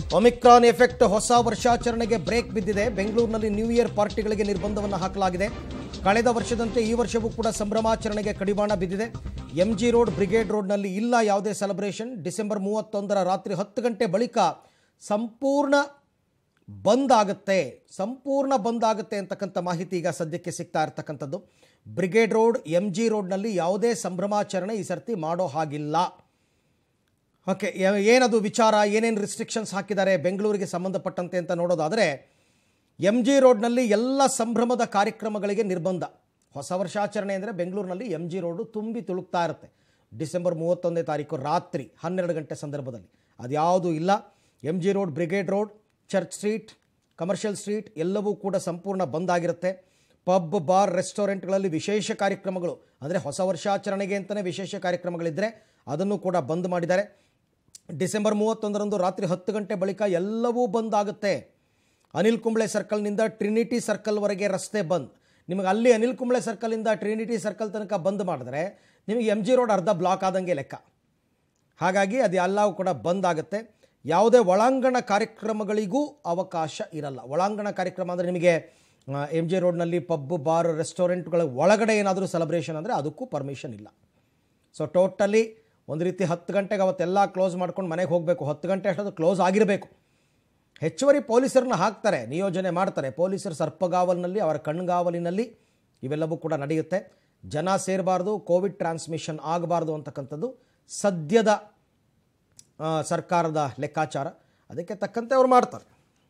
Omicron effect ಹೊಸ ವರ್ಷಾಚರಣೆಗೆ break ಬಿದ್ದಿದೆ ಬೆಂಗಳೂರಿನಲ್ಲಿ ನ್ಯೂ ಇಯರ್ ಪಾರ್ಟಿಗಳಿಗೆ ನಿರ್ಬಂಧವನ್ನು ಹಾಕಲಾಗಿದೆ ಕಳೆದ ವರ್ಷದಂತೆ ಈ ವರ್ಷವೂ ಕೂಡ ಸಂಭ್ರಮಾಚರಣೆಗೆ ಕಡಿವಾಣ ಬಿದ್ದಿದೆ ಎಂಜಿ ರೋಡ್ ಬ್ರಿಗೇಡ್ ರೋಡ್ನಲ್ಲಿ ಇಲ್ಲ ಯಾವುದೇ ಸೆಲೆಬ್ರೇಷನ್ ಡಿಸೆಂಬರ್ ಮೂವತ್ತೊಂದರ ರಾತ್ರಿ ಹತ್ತು ಗಂಟೆ ಬಳಿಕ ಸಂಪೂರ್ಣ ಬಂದ್ ಆಗುತ್ತೆ ಸಂಪೂರ್ಣ ಬಂದ್ ಆಗುತ್ತೆ ಅಂತಕ್ಕಂಥ ಮಾಹಿತಿ ಈಗ ಸದ್ಯಕ್ಕೆ ಸಿಗ್ತಾ ಇರ್ತಕ್ಕಂಥದ್ದು ಬ್ರಿಗೇಡ್ ರೋಡ್ ಎಂ ಜಿ ರೋಡ್ನಲ್ಲಿ ಯಾವುದೇ ಸಂಭ್ರಮಾಚರಣೆ ಈ ಸರ್ತಿ ಮಾಡೋ ಹಾಗಿಲ್ಲ ಓಕೆ ಯ- ಏನದು ವಿಚಾರ ಏನೇನು ರಿಸ್ಟ್ರಿಕ್ಷನ್ಸ್ ಹಾಕಿದ್ದಾರೆ ಬೆಂಗಳೂರಿಗೆ ಸಂಬಂಧಪಟ್ಟಂತೆ ಅಂತ ನೋಡೋದಾದರೆ ಎಂ ಜಿ ರೋಡ್ನಲ್ಲಿ ಎಲ್ಲ ಸಂಭ್ರಮದ ಕಾರ್ಯಕ್ರಮಗಳಿಗೆ ನಿರ್ಬಂಧ ಹೊಸ ವರ್ಷಾಚರಣೆ ಅಂದರೆ ಬೆಂಗಳೂರಿನಲ್ಲಿ ಎಂ ಜಿ ರೋಡು ತುಂಬಿ ತುಳುಕ್ತಾ ಇರುತ್ತೆ ಡಿಸೆಂಬರ್ ಮೂವತ್ತೊಂದನೇ ತಾರೀಕು ರಾತ್ರಿ ಹನ್ನೆರಡು ಗಂಟೆ ಸಂದರ್ಭದಲ್ಲಿ ಅದ್ಯಾವುದೂ ಇಲ್ಲ M G Road Brigade Road Church Street Commercial Street ಎಲ್ಲವೂ ಕೂಡ ಸಂಪೂರ್ಣ ಬಂದ್ ಆಗಿರುತ್ತೆ ಪಬ್ ಬಾರ್ ರೆಸ್ಟೋರೆಂಟ್ಗಳಲ್ಲಿ ವಿಶೇಷ ಕಾರ್ಯಕ್ರಮಗಳು ಅಂದರೆ ಹೊಸ ವರ್ಷಾಚರಣೆಗೆ ಅಂತಲೇ ವಿಶೇಷ ಕಾರ್ಯಕ್ರಮಗಳಿದ್ದರೆ ಅದನ್ನು ಕೂಡ ಬಂದ್ ಮಾಡಿದ್ದಾರೆ ಡಿಸೆಂಬರ್ ಮೂವತ್ತೊಂದರಂದು ರಾತ್ರಿ ಹತ್ತು ಗಂಟೆ ಬಳಿಕ ಎಲ್ಲವೂ ಬಂದ್ ಆಗುತ್ತೆ ಅನಿಲ್ ಕುಂಬ್ಳೆ ಸರ್ಕಲ್ನಿಂದ ಟ್ರಿನಿಟಿ ಸರ್ಕಲ್ವರೆಗೆ ರಸ್ತೆ ಬಂದ್ ನಿಮಗೆ ಅಲ್ಲಿ ಅನಿಲ್ ಕುಂಬ್ಳೆ ಸರ್ಕಲಿಂದ ಟ್ರಿನಿಟಿ ಸರ್ಕಲ್ ತನಕ ಬಂದ್ ಮಾಡಿದ್ರೆ ನಿಮಗೆ ಎಮ್ ಜಿ ರೋಡ್ ಅರ್ಧ ಬ್ಲಾಕ್ ಆದಂಗೆ ಲೆಕ್ಕ ಹಾಗಾಗಿ ಅದು ಎಲ್ಲವೂ ಕೂಡ ಬಂದ್ ಆಗುತ್ತೆ ಯಾವುದೇ ಒಳಾಂಗಣ ಕಾರ್ಯಕ್ರಮಗಳಿಗೂ ಅವಕಾಶ ಇರಲ್ಲ ಒಳಾಂಗಣ ಕಾರ್ಯಕ್ರಮ ಅಂದರೆ ನಿಮಗೆ ಎಮ್ ಜಿ ರೋಡ್ನಲ್ಲಿ ಪಬ್ ಬಾರ್ ರೆಸ್ಟೋರೆಂಟ್ಗಳ ಒಳಗಡೆ ಏನಾದರೂ ಸೆಲೆಬ್ರೇಷನ್ ಅಂದರೆ ಅದಕ್ಕೂ ಪರ್ಮಿಷನ್ ಇಲ್ಲ ಸೊ ಟೋಟಲಿ ಒಂದು ರೀತಿ ಹತ್ತು ಗಂಟೆಗೆ ಅವತ್ತೆಲ್ಲ ಕ್ಲೋಸ್ ಮಾಡ್ಕೊಂಡು ಮನೆಗೆ ಹೋಗಬೇಕು ಹತ್ತು ಗಂಟೆ ಅಷ್ಟೊಂದು ಕ್ಲೋಸ್ ಆಗಿರಬೇಕು ಹೆಚ್ಚುವರಿ ಪೊಲೀಸರನ್ನ ಹಾಕ್ತಾರೆ ನಿಯೋಜನೆ ಮಾಡ್ತಾರೆ ಪೊಲೀಸರು ಸರ್ಪಗಾವಲಿನಲ್ಲಿ ಅವರ ಕಣ್ಗಾವಲಿನಲ್ಲಿ ಇವೆಲ್ಲವೂ ಕೂಡ ನಡೆಯುತ್ತೆ ಜನ ಸೇರಬಾರ್ದು ಕೋವಿಡ್ ಟ್ರಾನ್ಸ್ಮಿಷನ್ ಆಗಬಾರ್ದು ಅಂತಕ್ಕಂಥದ್ದು ಸದ್ಯದ ಆ, ಸರ್ಕಾರದ ಲೆಕ್ಕಾಚಾರ ಅದಕ್ಕೆ ತಕ್ಕಂತೆ ಅವ್ರು ಮಾಡ್ತಾರೆ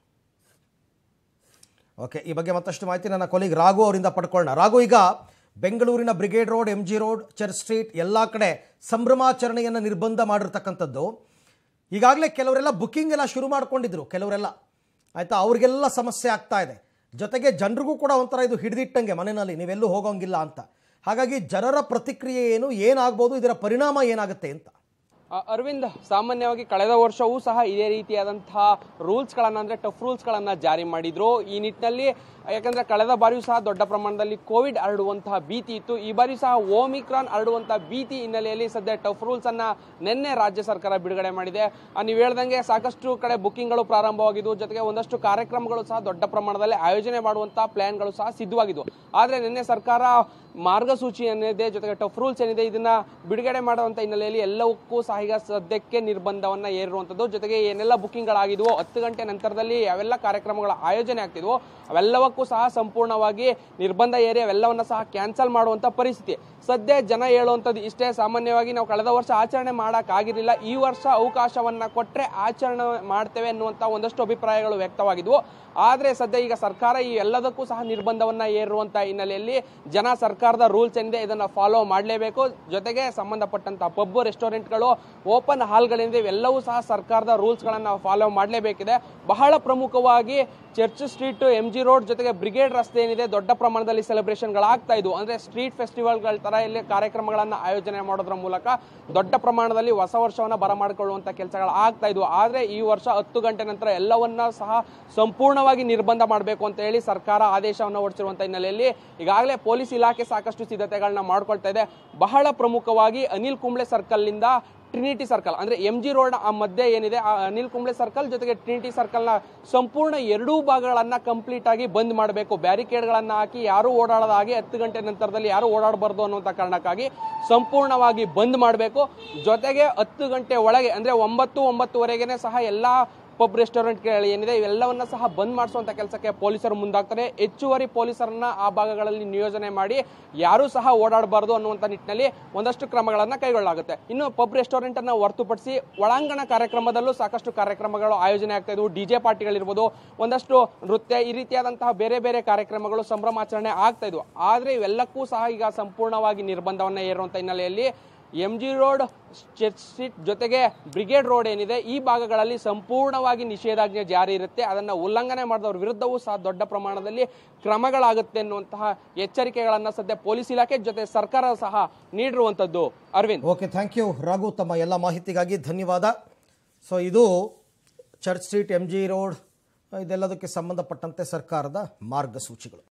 ಓಕೆ ಈ ಬಗ್ಗೆ ಮತ್ತಷ್ಟು ಮಾಹಿತಿ ನನ್ನ ಕೊಲಿಗ್ ರಾಘು ಅವರಿಂದ ಪಡ್ಕೊಳ್ಳೋಣ ರಾಘು ಈಗ ಬೆಂಗಳೂರಿನ Brigade Road M G Road Church Street ಎಲ್ಲ ಕಡೆ ಸಂಭ್ರಮಾಚರಣೆಯನ್ನು ನಿರ್ಬಂಧ ಮಾಡಿರ್ತಕ್ಕಂಥದ್ದು ಈಗಾಗಲೇ ಕೆಲವರೆಲ್ಲ ಬುಕ್ಕಿಂಗ್ ಎಲ್ಲ ಶುರು ಮಾಡ್ಕೊಂಡಿದ್ರು ಕೆಲವರೆಲ್ಲ ಆಯಿತಾ ಅವ್ರಿಗೆಲ್ಲ ಸಮಸ್ಯೆ ಆಗ್ತಾ ಇದೆ ಜೊತೆಗೆ ಜನರಿಗೂ ಕೂಡ ಒಂಥರ ಇದು ಹಿಡಿದಿಟ್ಟಂಗೆ ಮನೆಯಲ್ಲಿ ನೀವೆಲ್ಲೂ ಹೋಗೋಂಗಿಲ್ಲ ಅಂತ ಹಾಗಾಗಿ ಜನರ ಪ್ರತಿಕ್ರಿಯೆ ಏನು ಏನಾಗ್ಬೋದು ಇದರ ಪರಿಣಾಮ ಏನಾಗುತ್ತೆ ಅಂತ ಅ- ಅರವಿಂದ್ ಸಾಮಾನ್ಯವಾಗಿ ಕಳೆದ ವರ್ಷವೂ ಸಹ ಇದೇ ರೀತಿಯಾದಂತಹ ರೂಲ್ಸ್ಗಳನ್ನ ಅಂದ್ರೆ ಟಫ್ ರೂಲ್ಸ್ಗಳನ್ನ ಜಾರಿ ಮಾಡಿದ್ರು ಈ ನಿಟ್ಟಿನಲ್ಲಿ ಯಾಕಂದ್ರೆ ಕಳೆದ ಬಾರಿಯೂ ಸಹ ದೊಡ್ಡ ಪ್ರಮಾಣದಲ್ಲಿ ಕೋವಿಡ್ ಹರಡುವಂತಹ ಭೀತಿ ಇತ್ತು ಈ ಬಾರಿ ಸಹ ಓಮಿಕ್ರಾನ್ ಹರಡುವಂತಹ ಭೀತಿ ಹಿನ್ನೆಲೆಯಲ್ಲಿ ಸದ್ಯ ಟಫ್ ರೂಲ್ಸ್ ಅನ್ನ ನಿನ್ನೆ ರಾಜ್ಯ ಸರ್ಕಾರ ಬಿಡುಗಡೆ ಮಾಡಿದೆ ಆ, ನೀವು ಹೇಳ್ದಂಗೆ ಸಾಕಷ್ಟು ಕಡೆ ಬುಕ್ಕಿಂಗ್ಗಳು ಪ್ರಾರಂಭವಾಗಿದ್ವು ಜೊತೆಗೆ ಒಂದಷ್ಟು ಕಾರ್ಯಕ್ರಮಗಳು ಸಹ ದೊಡ್ಡ ಪ್ರಮಾಣದಲ್ಲಿ ಆಯೋಜನೆ ಮಾಡುವಂತಹ ಪ್ಲಾನ್ಗಳು ಸಹ ಸಿದ್ಧವಾಗಿದ್ವು ಆದ್ರೆ ನಿನ್ನೆ ಸರ್ಕಾರ ಮಾರ್ಗಸೂಚಿ ಏನಿದೆ ಜೊತೆಗೆ ಟಫ್ ರೂಲ್ಸ್ ಏನಿದೆ ಇದನ್ನ ಬಿಡುಗಡೆ ಮಾಡುವಂತ ಹಿನ್ನೆಲೆಯಲ್ಲಿ ಎಲ್ಲವಕ್ಕೂ ಸಹ ಈಗ ಸದ್ಯಕ್ಕೆ ನಿರ್ಬಂಧವನ್ನ ಏರಿರುವಂತದ್ದು ಜೊತೆಗೆ ಏನೆಲ್ಲ ಬುಕ್ಕಿಂಗ್ಗಳಾಗಿದ್ವೋ ಹತ್ತು ಗಂಟೆ ನಂತರದಲ್ಲಿ ಯಾವೆಲ್ಲ ಕಾರ್ಯಕ್ರಮಗಳ ಆಯೋಜನೆ ಆಗ್ತಿದ್ವೋ ಅವೆಲ್ಲವಕ್ಕೂ ಸಹ ಸಂಪೂರ್ಣವಾಗಿ ನಿರ್ಬಂಧ ಏರಿ ಅವೆಲ್ಲವನ್ನ ಸಹ ಕ್ಯಾನ್ಸಲ್ ಮಾಡುವಂತ ಪರಿಸ್ಥಿತಿ ಸದ್ಯ ಜನ ಹೇಳುವಂಥದ್ದು ಇಷ್ಟೇ ಸಾಮಾನ್ಯವಾಗಿ ನಾವು ಕಳೆದ ವರ್ಷ ಆಚರಣೆ ಮಾಡಕ್ ಆಗಿರಲಿಲ್ಲ ಈ ವರ್ಷ ಅವಕಾಶವನ್ನ ಕೊಟ್ರೆ ಆಚರಣೆ ಮಾಡ್ತೇವೆ ಅನ್ನುವಂತ ಒಂದಷ್ಟು ಅಭಿಪ್ರಾಯಗಳು ವ್ಯಕ್ತವಾಗಿದ್ವು ಆದ್ರೆ ಸದ್ಯ ಈಗ ಸರ್ಕಾರ ಈ ಎಲ್ಲದಕ್ಕೂ ಸಹ ನಿರ್ಬಂಧವನ್ನ ಏರುವಂತ ಹಿನ್ನೆಲೆಯಲ್ಲಿ ಜನ ಸರ್ಕಾರದ ರೂಲ್ಸ್ ಏನಿದೆ ಇದನ್ನ ಫಾಲೋ ಮಾಡಲೇಬೇಕು ಜೊತೆಗೆ ಸಂಬಂಧಪಟ್ಟಂತ ಪಬ್ ರೆಸ್ಟೋರೆಂಟ್ಗಳು ಓಪನ್ ಹಾಲ್ಗಳಿಂದ ಇವೆಲ್ಲವೂ ಸಹ ಸರ್ಕಾರದ ರೂಲ್ಸ್ ಗಳನ್ನ ಫಾಲೋ ಮಾಡಲೇಬೇಕಿದೆ ಬಹಳ ಪ್ರಮುಖವಾಗಿ Church Street M G Road ಜೊತೆಗೆ ಬ್ರಿಗೇಡ್ ರಸ್ತೆ ಏನಿದೆ ದೊಡ್ಡ ಪ್ರಮಾಣದಲ್ಲಿ ಸೆಲೆಬ್ರೇಷನ್ಗಳಾಗ್ತಾ ಇದ್ವು ಅಂದ್ರೆ ಸ್ಟ್ರೀಟ್ ಫೆಸ್ಟಿವಲ್ಗಳ ತರ ಇಲ್ಲಿ ಕಾರ್ಯಕ್ರಮಗಳನ್ನ ಆಯೋಜನೆ ಮಾಡೋದ್ರ ಮೂಲಕ ದೊಡ್ಡ ಪ್ರಮಾಣದಲ್ಲಿ ಹೊಸ ವರ್ಷವನ್ನ ಬರಮಾಡಿಕೊಳ್ಳುವಂತ ಕೆಲಸಗಳು ಆಗ್ತಾ ಇದ್ವು ಆದ್ರೆ ಈ ವರ್ಷ ಹತ್ತು ಗಂಟೆ ನಂತರ ಎಲ್ಲವನ್ನ ಸಹ ಸಂಪೂರ್ಣವಾಗಿ ನಿರ್ಬಂಧ ಮಾಡಬೇಕು ಅಂತ ಹೇಳಿ ಸರ್ಕಾರ ಆದೇಶವನ್ನು ಹೊರಡಿಸಿರುವಂತ ಹಿನ್ನೆಲೆಯಲ್ಲಿ ಈಗಾಗಲೇ ಪೊಲೀಸ್ ಇಲಾಖೆ ಸಾಕಷ್ಟು ಸಿದ್ಧತೆಗಳನ್ನ ಮಾಡ್ಕೊಳ್ತಾ ಇದೆ ಬಹಳ ಪ್ರಮುಖವಾಗಿ ಅನಿಲ್ ಕುಂಬ್ಳೆ ಸರ್ಕಲ್ ನಿಂದ ಟ್ರಿನಿಟಿ ಸರ್ಕಲ್ ಅಂದ್ರೆ ಎಂ ಜಿ ರೋಡ್ ಆ ಮಧ್ಯೆ ಏನಿದೆ ಆ ಅನಿಲ್ ಕುಂಬ್ಳೆ ಸರ್ಕಲ್ ಜೊತೆಗೆ ಟ್ರಿನಿಟಿ ಸರ್ಕಲ್ ನ ಸಂಪೂರ್ಣ ಎರಡೂ ಭಾಗಗಳನ್ನ ಕಂಪ್ಲೀಟ್ ಆಗಿ ಬಂದ್ ಮಾಡಬೇಕು ಬ್ಯಾರಿಕೇಡ್ಗಳನ್ನ ಹಾಕಿ ಯಾರು ಓಡಾಡದ ಹಾಗೆ ಹತ್ತು ಗಂಟೆ ನಂತರದಲ್ಲಿ ಯಾರು ಓಡಾಡಬಾರ್ದು ಅನ್ನುವಂತ ಕಾರಣಕ್ಕಾಗಿ ಸಂಪೂರ್ಣವಾಗಿ ಬಂದ್ ಮಾಡಬೇಕು ಜೊತೆಗೆ ಹತ್ತು ಗಂಟೆ ಒಳಗೆ ಅಂದ್ರೆ ಒಂಬತ್ತು ಒಂಬತ್ತುವರೆಗೆನೆ ಸಹ ಎಲ್ಲಾ ಪಬ್ ರೆಸ್ಟೋರೆಂಟ್ ಏನಿದೆ ಇವೆಲ್ಲವನ್ನ ಸಹ ಬಂದ್ ಮಾಡಿಸುವಂತ ಕೆಲಸಕ್ಕೆ ಪೊಲೀಸರು ಮುಂದಾಗ್ತಾರೆ ಹೆಚ್ಚುವರಿ ಪೊಲೀಸರನ್ನ ಆ ಭಾಗಗಳಲ್ಲಿ ನಿಯೋಜನೆ ಮಾಡಿ ಯಾರೂ ಸಹ ಓಡಾಡಬಾರದು ಅನ್ನುವಂತ ನಿಟ್ಟಿನಲ್ಲಿ ಒಂದಷ್ಟು ಕ್ರಮಗಳನ್ನ ಕೈಗೊಳ್ಳಲಾಗುತ್ತೆ ಇನ್ನು ಪಬ್ ರೆಸ್ಟೋರೆಂಟ್ ಅನ್ನ ಹೊರತುಪಡಿಸಿ ಒಳಾಂಗಣ ಕಾರ್ಯಕ್ರಮದಲ್ಲೂ ಸಾಕಷ್ಟು ಕಾರ್ಯಕ್ರಮಗಳು ಆಯೋಜನೆ ಆಗ್ತಾ ಇದ್ವು ಡಿಜೆ ಪಾರ್ಟಿಗಳಿರ್ಬೋದು ಒಂದಷ್ಟು ನೃತ್ಯ ಈ ರೀತಿಯಾದಂತಹ ಬೇರೆ ಬೇರೆ ಕಾರ್ಯಕ್ರಮಗಳು ಸಂಭ್ರಮಾಚರಣೆ ಆಗ್ತಾ ಇದ್ವು ಆದ್ರೆ ಇವೆಲ್ಲಕ್ಕೂ ಸಹ ಈಗ ಸಂಪೂರ್ಣವಾಗಿ ನಿರ್ಬಂಧವನ್ನ ಏರುವಂತ ಹಿನ್ನೆಲೆಯಲ್ಲಿ M G Road Church Street ಜೊತೆಗೆ ಬ್ರಿಗೇಡ್ ರೋಡ್ ಏನಿದೆ ಈ ಭಾಗಗಳಲ್ಲಿ ಸಂಪೂರ್ಣವಾಗಿ ನಿಷೇಧಾಜ್ಞೆ ಜಾರಿ ಇರುತ್ತೆ ಅದನ್ನ ಉಲ್ಲಂಘನೆ ಮಾಡಿದವ್ರ ವಿರುದ್ಧವೂ ಸಹ ದೊಡ್ಡ ಪ್ರಮಾಣದಲ್ಲಿ ಕ್ರಮಗಳಾಗುತ್ತೆ ಅನ್ನುವಂತಹ ಎಚ್ಚರಿಕೆಗಳನ್ನ ಸದ್ಯ ಪೊಲೀಸ್ ಇಲಾಖೆ ಜೊತೆ ಸರ್ಕಾರ ಸಹ ನೀಡಿರುವಂತದ್ದು Aravind okay thank you Raghu ತಮ್ಮ ಎಲ್ಲ ಮಾಹಿತಿಗಾಗಿ ಧನ್ಯವಾದ ಸೊ ಇದು Church Street M G Road ಇದೆಲ್ಲದಕ್ಕೆ ಸಂಬಂಧಪಟ್ಟಂತೆ ಸರ್ಕಾರದ ಮಾರ್ಗಸೂಚಿಗಳು